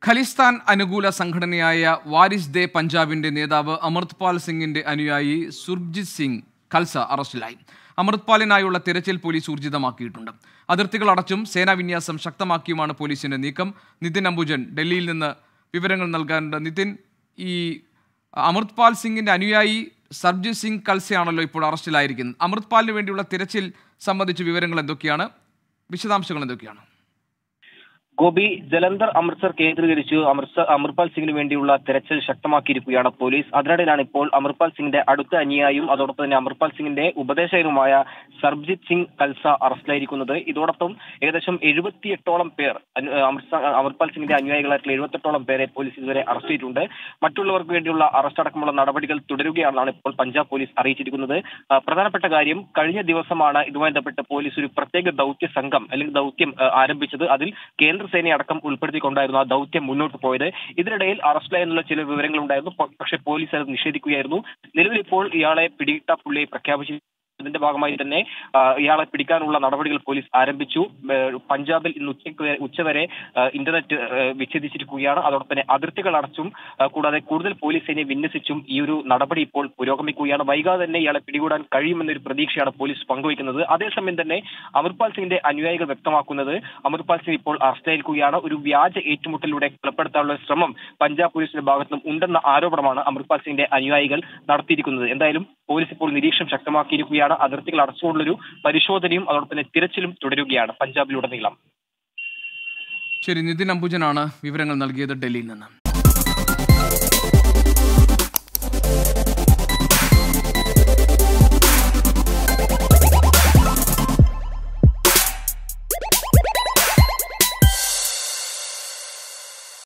ഖലിസ്ഥാൻ അനുകൂല സംഘടനയായ വാരിസ് ദേ പഞ്ചാബിന്റെ നേതാവ് അമൃത്പാൽ സിംഗിന്റെ അനുയായി സുർജിത് സിംഗ് ഖൽസ അറസ്റ്റിലായി അമൃത്പാലിനായുള്ള തിരച്ചിൽ പോലീസ് ഊർജിതമാക്കിയിട്ടുണ്ട് അതിർത്തികൾ അടച്ചും സേനാ വിന്യാസം ശക്തമാക്കിയുമാണ് പോലീസിന്റെ നീക്കം നിതിൻ അംബുജൻ ഡൽഹിയിൽ നിന്ന് വിവരങ്ങൾ നൽകാനുണ്ട് നിതിൻ ഈ അമൃത്പാൽ സിംഗിന്റെ അനുയായി സർജിത് സിംഗ് കൽസയാണല്ലോ ഇപ്പോൾ അറസ്റ്റിലായിരിക്കുന്നത് അമൃത്പാലിന് വേണ്ടിയുള്ള തിരച്ചിൽ സംബന്ധിച്ച വിവരങ്ങൾ എന്തൊക്കെയാണ് വിശദാംശങ്ങൾ എന്തൊക്കെയാണ് ഗോപി ജലന്ധർ അമൃത്സർ കേന്ദ്രീകരിച്ച് അമൃത്സർ അമർപാൽ സിംഗിന് വേണ്ടിയുള്ള തെരച്ചിൽ ശക്തമാക്കിയിരിക്കുകയാണ് പോലീസ് അതിനിടയിലാണ് ഇപ്പോൾ അമർപാൽ സിംഗിന്റെ അടുത്ത അനുയായും അതോടൊപ്പം തന്നെ അമർപാൽ സിംഗിന്റെ ഉപദേശകനുമായ സർബ്ജിത് സിംഗ് കൽസ അറസ്റ്റിലായിരിക്കുന്നത് ഇതോടൊപ്പം ഏകദേശം എഴുപത്തിയെട്ടോളം പേർ അനു- അമൃത്സർ അമർപാൽ സിംഗിന്റെ അനുയായികളായിട്ടുള്ള എഴുപത്തെട്ടോളം പേരെ പോലീസ് ഇതുവരെ അറസ്റ്റ് ചെയ്തിട്ടുണ്ട് മറ്റുള്ളവർക്ക് വേണ്ടിയുള്ള അറസ്റ്റ് അടക്കമുള്ള നടപടികൾ തുടരുകയാണെന്നാണ് ഇപ്പോൾ പഞ്ചാബ് പോലീസ് അറിയിച്ചിരിക്കുന്നത് ആ, പ്രധാനപ്പെട്ട കാര്യം കഴിഞ്ഞ ദിവസമാണ് ഇതുമായി ബന്ധപ്പെട്ട് പോലീസ് ഒരു പ്രത്യേക ദൗത്യ സംഘം അല്ലെങ്കിൽ ദൗത്യം ആ, ആരംഭിച്ചത് അതിൽ കേന്ദ്രസേനയെ അടക്കം ഉൾപ്പെടുത്തിക്കൊണ്ടായിരുന്നു ആ ദൗത്യം മുന്നോട്ട് പോയത് ഇതിനിടയിൽ അറസ്റ്റിലായെന്നുള്ള ചില വിവരങ്ങൾ ഉണ്ടായിരുന്നു പ- പക്ഷേ പോലീസ് അത് നിഷേധിക്കുകയായിരുന്നു നിലവിൽ ഇപ്പോൾ ഇയാളെ പിടികിട്ട പുള്ളിയെ പ്രഖ്യാപിച്ചു ഇതിന്റെ ഭാഗമായി തന്നെ ആ, ഇയാളെ പിടിക്കാനുള്ള നടപടികൾ പോലീസ് ആരംഭിച്ചു ഏ, പഞ്ചാബിൽ ഇന്ന് ഉച്ചയ്ക്ക് വരെ- ഉച്ചവരെ ആ, ഇന്റർനെറ്റ് ഏ, വിച്ഛേദിച്ചിരിക്കുകയാണ് അതോടൊപ്പം തന്നെ അതിർത്തികൾ അടച്ചും ആ, കൂടാതെ കൂടുതൽ പോലീസ് സേനയെ വിന്യസിച്ചും ഈ ഒരു നടപടി ഇപ്പോൾ പുരോഗമിക്കുകയാണ് വൈകാതെ തന്നെ ഇയാളെ പിടികൂടാൻ കഴിയുമെന്നൊരു പ്രതീക്ഷയാണ് പോലീസ് പങ്കുവയ്ക്കുന്നത് അതേസമയം തന്നെ അമർപാൽ സിംഗിന്റെ അനുയായികൾ വ്യക്തമാക്കുന്നത് അമർപാൽ സിംഗ് ഇപ്പോൾ അറസ്റ്റിലായിരിക്കുകയാണ് ഒരു വ്യാജ ഏറ്റുമുട്ടലിലൂടെ കൊലപ്പെടുത്താനുള്ള ശ്രമം പഞ്ചാബ് പോലീസിന്റെ ഭാഗത്തുനിന്നും ഉണ്ടെന്ന ആരോപണമാണ് അമർപാൽ സിംഗിന്റെ അനുയായികൾ നടത്തിയിരിക്കുന്നത് എന്തായാലും പോലീസ് ഇപ്പോൾ നിരീക്ഷണം ശക്തമാക്കിയിരിക്കുകയാണ് അതിർത്തികൾ അടച്ചുകൊണ്ടുള്ളൊരു പരിശോധനയും അതോടൊപ്പം തന്നെ തിരച്ചിലും തുടരുകയാണ് പഞ്ചാബിലുടനീളം ശരി നിതിൻ അംബുജനാണ് വിവരങ്ങൾ നൽകിയത് ഡൽഹിയിൽ നിന്ന്